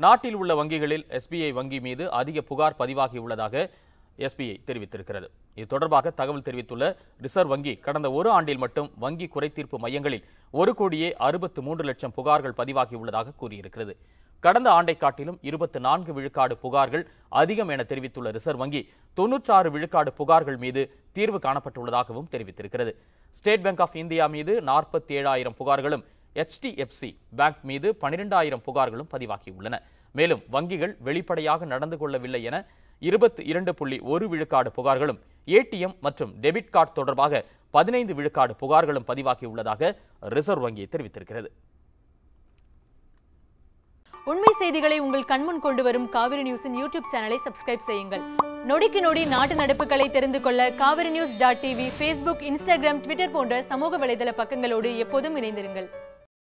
நாட்டில் உள்ள வங்கிகளில் எஸ்பிஐ வங்கி மீது அதிக புகார் பதிவாகியுள்ளதாக எஸ்பிஐ தெரிவித்திருக்கிறது இது தொடர்பாக தகவல் தெரிவித்துள்ள ரிசர்வ் வங்கி கடந்த ஒரு ஆண்டில் மட்டும் வங்கி குறைதீர்ப்பு மையங்களில் ஒரு கோடியே அறுபத்து மூன்று லட்சம் புகார்கள் பதிவாகியுள்ளதாக கூறியிருக்கிறது கடந்த ஆண்டை காட்டிலும் இருபத்தி நான்கு விழுக்காடு புகார்கள் அதிகம் என தெரிவித்துள்ள ரிசர்வ் வங்கி தொன்னூற்றாறு விழுக்காடு புகார்கள் மீது தீர்வு காணப்பட்டுள்ளதாகவும் தெரிவித்திருக்கிறது ஸ்டேட் பேங்க் ஆஃப் இந்தியா மீது நாற்பத்தி ஏழாயிரம் புகார்களும் HDFC பேங்க் மீது பனிரெண்டாயிரம் புகார்களும் பதிவாகியுள்ளன மேலும் வங்கிகள் வெளிப்படையாக நடந்து கொள்ளவில்லை என இருபத்தி இரண்டு புள்ளி ஒரு விழுக்காடு புகார்களும் ஏடிஎம் மற்றும் டெபிட் கார்டு தொடர்பாக பதினைந்து விழுக்காடு புகார்களும் பதிவாகியுள்ளதாக ரிசர்வ் வங்கி தெரிவித்திருக்கிறது உண்மை செய்திகளை உங்கள் கண்முன் கொண்டு வரும் காவிரி நியூஸின் யூடியூப் சேனலை சப்ஸ்கிரைப் செய்யுங்கள் நொடிக்கு நொடி நாட்டு நடப்புகளை தெரிந்து கொள்ள Kaveri news dot TV Facebook Instagram Twitter போன்ற சமூக வலைதள பக்கங்களோடு எப்போதும் இணைந்திருங்கள்